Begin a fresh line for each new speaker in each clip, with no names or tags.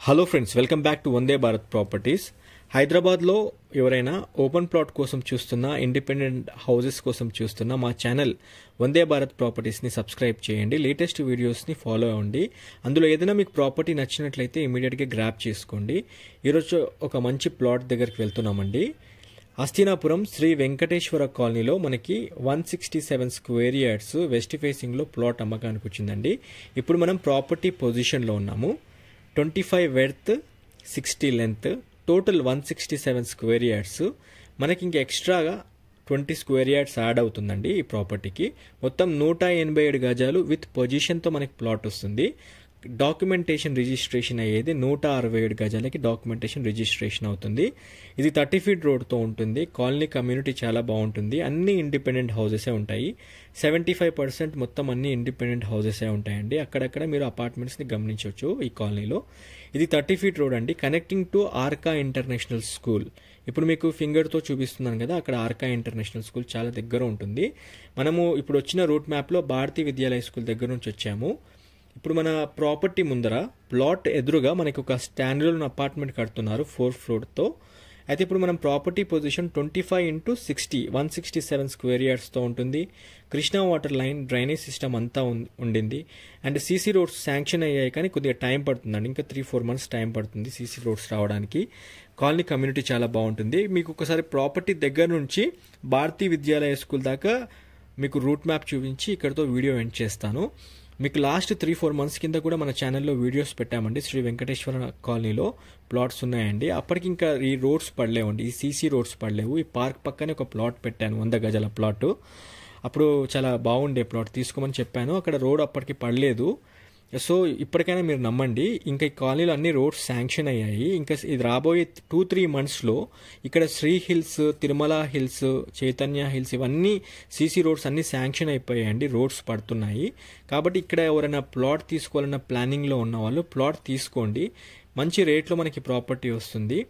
hello friends welcome back to Vande Bharat properties హైదరాబాద్లో ఎవరైనా open plot కోసం చూస్తున్నా ఇండిపెండెంట్ హౌసెస్ కోసం చూస్తున్నా మా ఛానల్ వందే భారత్ ప్రాపర్టీస్ని సబ్స్క్రైబ్ చేయండి లేటెస్ట్ వీడియోస్ని ఫాలో అవ్వండి అందులో ఏదైనా మీకు ప్రాపర్టీ నచ్చినట్లయితే ఇమీడియట్గా గ్రాప్ చేసుకోండి ఈరోజు ఒక మంచి ప్లాట్ దగ్గరికి వెళ్తున్నామండి హస్తినాపురం శ్రీ వెంకటేశ్వర కాలనీలో మనకి one sixty seven square yards west ఫేసింగ్లో ప్లాట్ అమ్మకానికి వచ్చిందండి ఇప్పుడు మనం ప్రాపర్టీ పొజిషన్లో ఉన్నాము twenty five width sixty length total one sixty seven square yards మనకి ఇంకా ఎక్స్ట్రాగా ట్వంటీ స్క్వేర్ యార్డ్స్ యాడ్ అవుతుందండి ఈ ప్రాపర్టీకి మొత్తం నూట ఎనభై ఏడు గజాలు విత్ పొజిషన్తో మనకి ప్లాట్ వస్తుంది డాక్యుమెంటేషన్ రిజిస్ట్రేషన్ అయ్యేది నూట అరవై ఏడు గజాలకి డాక్యుమెంటేషన్ రిజిస్ట్రేషన్ అవుతుంది ఇది థర్టీ ఫీట్ రోడ్తో ఉంటుంది కాలనీ కమ్యూనిటీ చాలా బాగుంటుంది అన్ని ఇండిపెండెంట్ హౌసెసే ఉంటాయి సెవెంటీ ఫైవ్ పర్సెంట్ మొత్తం అన్ని ఇండిపెండెంట్ హౌసెసే ఉంటాయండి అక్కడక్కడ మీరు అపార్ట్మెంట్స్ని గమనించవచ్చు ఈ కాలనీలో ఇది థర్టీ ఫీట్ రోడ్ అండి connecting to Arka international school ఇప్పుడు మీకు ఫింగర్తో చూపిస్తున్నాను కదా అక్కడ ఆర్కా ఇంటర్నేషనల్ స్కూల్ చాలా దగ్గర ఉంటుంది మనము ఇప్పుడు వచ్చిన రూట్ మ్యాప్లో భారతీ విద్యాలయ స్కూల్ దగ్గర నుంచి వచ్చాము ఇప్పుడు మన ప్రాపర్టీ ముందర ప్లాట్ ఎదురుగా మనకి ఒక స్టాండర్డ్ అపార్ట్మెంట్ కడుతున్నారు ఫోర్ ఫ్లోర్తో అయితే ఇప్పుడు మనం property position twenty five into sixty one sixty seven square యార్డ్స్తో ఉంటుంది Krishna water line drainage system అంతా ఉండింది అండ్ సీసీ రోడ్స్ శాంక్షన్ అయ్యాయి కానీ కొద్దిగా టైం పడుతుందండి ఇంకా త్రీ ఫోర్ మంత్స్ టైం పడుతుంది సీసీ రోడ్స్ రావడానికి కాలనీ కమ్యూనిటీ చాలా బాగుంటుంది మీకు ఒకసారి ప్రాపర్టీ దగ్గర నుంచి భారతీ విద్యాలయ స్కూల్ దాకా మీకు రూట్ మ్యాప్ చూపించి ఇక్కడతో వీడియో ఎండ్ చేస్తాను మీకు లాస్ట్ త్రీ ఫోర్ మంత్స్ కింద కూడా మన ఛానల్లో వీడియోస్ పెట్టామండి శ్రీ వెంకటేశ్వర కాలనీలో ప్లాట్స్ ఉన్నాయండి అప్పటికి ఇంకా ఈ రోడ్స్ పడలేవండి ఈ సీసీ రోడ్స్ పడలేవు ఈ పార్క్ పక్కనే ఒక ప్లాట్ పెట్టాను వంద గజాల ప్లాట్ అప్పుడు చాలా బాగుండే ప్లాట్ తీసుకోమని చెప్పాను అక్కడ రోడ్ అప్పటికి పడలేదు సో ఇప్పటికైనా మీరు నమ్మండి ఇంకా ఈ కాలనీలో అన్ని రోడ్స్ శాంక్షన్ అయ్యాయి ఇంకా ఇది రాబోయే టూ త్రీ మంత్స్లో ఇక్కడ Sri hills Tirumala hills Chaitanya hills ఇవన్నీ సీసీ రోడ్స్ అన్నీ శాంక్షన్ అయిపోయాయండి రోడ్స్ పడుతున్నాయి కాబట్టి ఇక్కడ ఎవరైనా ప్లాట్ తీసుకోవాలన్న ప్లానింగ్లో ఉన్న వాళ్ళు ప్లాట్ తీసుకోండి మంచి రేట్లో మనకి ప్రాపర్టీ వస్తుంది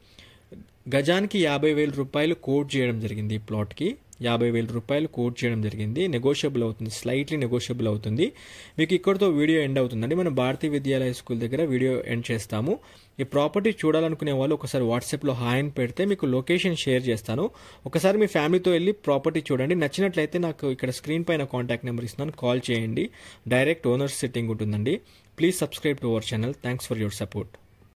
గజానికి యాభై వేల రూపాయలు కోట్ చేయడం జరిగింది ఈ ప్లాట్కి యాభై వేల రూపాయలు కోట్ చేయడం జరిగింది నెగోషియబుల్ అవుతుంది స్లైట్లీ నెగోషియబుల్ అవుతుంది మీకు ఇక్కడితో వీడియో ఎండ్ అవుతుందండి మనం భారతీయ విద్యాలయ స్కూల్ దగ్గర వీడియో ఎండ్ చేస్తాము ఈ ప్రాపర్టీ చూడాలనుకునే వాళ్ళు ఒకసారి వాట్సాప్లో హాయ్ అని పెడితే మీకు లొకేషన్ షేర్ చేస్తాను ఒకసారి మీ ఫ్యామిలీతో వెళ్ళి ప్రాపర్టీ చూడండి నచ్చినట్లయితే నాకు ఇక్కడ స్క్రీన్ పైన కాంటాక్ట్ నెంబర్ ఇస్తున్నాను కాల్ చేయండి డైరెక్ట్ ఓనర్స్ సెట్టింగ్ ఉంటుందండి please subscribe to our channel thanks for your support